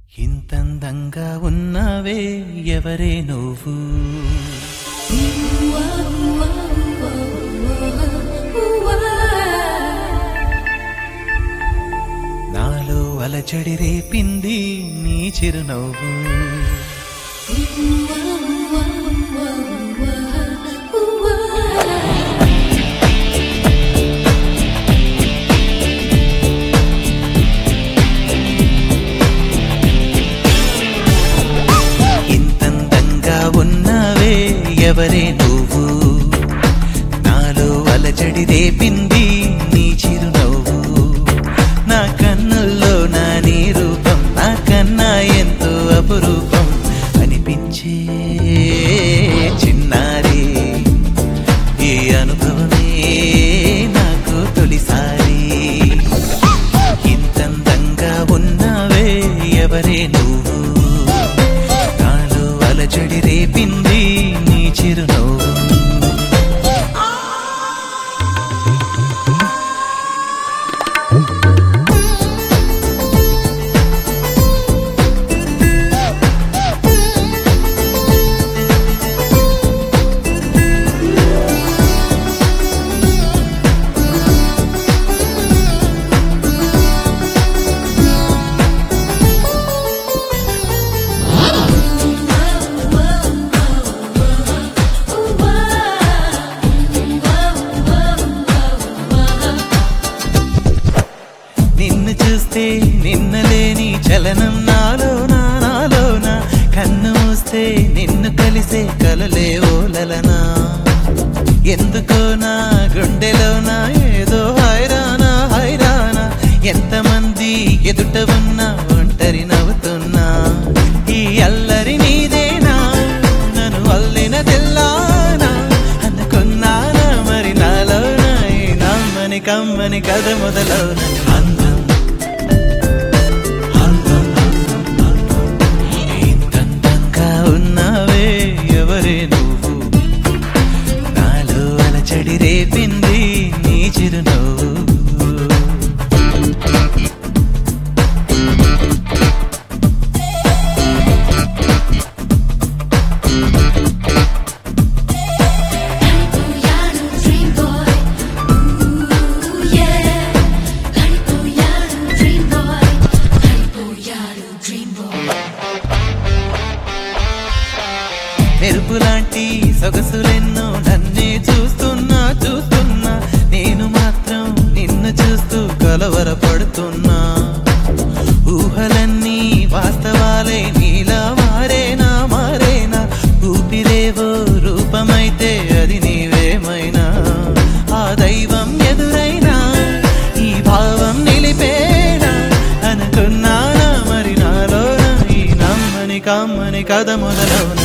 ఇంతందంగా ఉన్నావే ఎవరే నువ్వు నాలో అలచడి రేపింది నీ చిరునవ్వు ఇంతందంగా ఉన్నావే ఎవరే నువ్వు నాలో అలజడి రేపింది నీ చిరునవ్వు నా కన్నుల్లో నా నీ రూపం నా కన్నా ఎంతో అపురూపం అనిపించే చిన్నారి ఈ అనుభవమే నాకు తొలిసారి ఇంతందంగా ఉన్నావే ఎవరే నువ్వు నాలో అలజడి రేపింది నీ చిరునవ్వు నిన్ను చూస్తే నిన్నలేని చలనం నాలోన నాలోన కన్ను మూస్తే నిన్ను కలిసే కలలే ఓలలనా ఎందుకో నా గుండెలోన ఏదో హైరానా హైరానా ఎంతమంది ఎదుట ఉన్నా ఒంటరి నవ్వుతున్నా ఈ అల్లరి నీదేనా నన్ను అల్లిన తెల్లానా అనుకున్నానా మరి నాలోన ఈ నమ్మని కమ్మని కథ మొదలవున అందం అందం, అందం, అందం. ఇంతంతంగా ఉన్నావే ఎవరే నువ్వు నాలో అలచడి రేపింది నీ చిరునవ్వు Dream boy, ooh yeah. Lalipoyano, dream boy, Lalipoyano, dream boy. మెరుపు లాంటి సొగసులెన్నో నన్నే చూస్తున్నా చూస్తున్నా నేను మాత్రం నిన్ను చూస్తూ కలవరపడుతున్నా ఊహలన్నీ వాస్తవాలే నీలా మారేనా మారేనా ఊపిరేవో రూపమైతే అది నీవేమైనా ఆ దైవం ఎదురైనా ఈ భావం నిలిపేనా అనుకున్నానా మరి నాలోన ఈ నమ్మని కమ్మని కథ మొదలవునా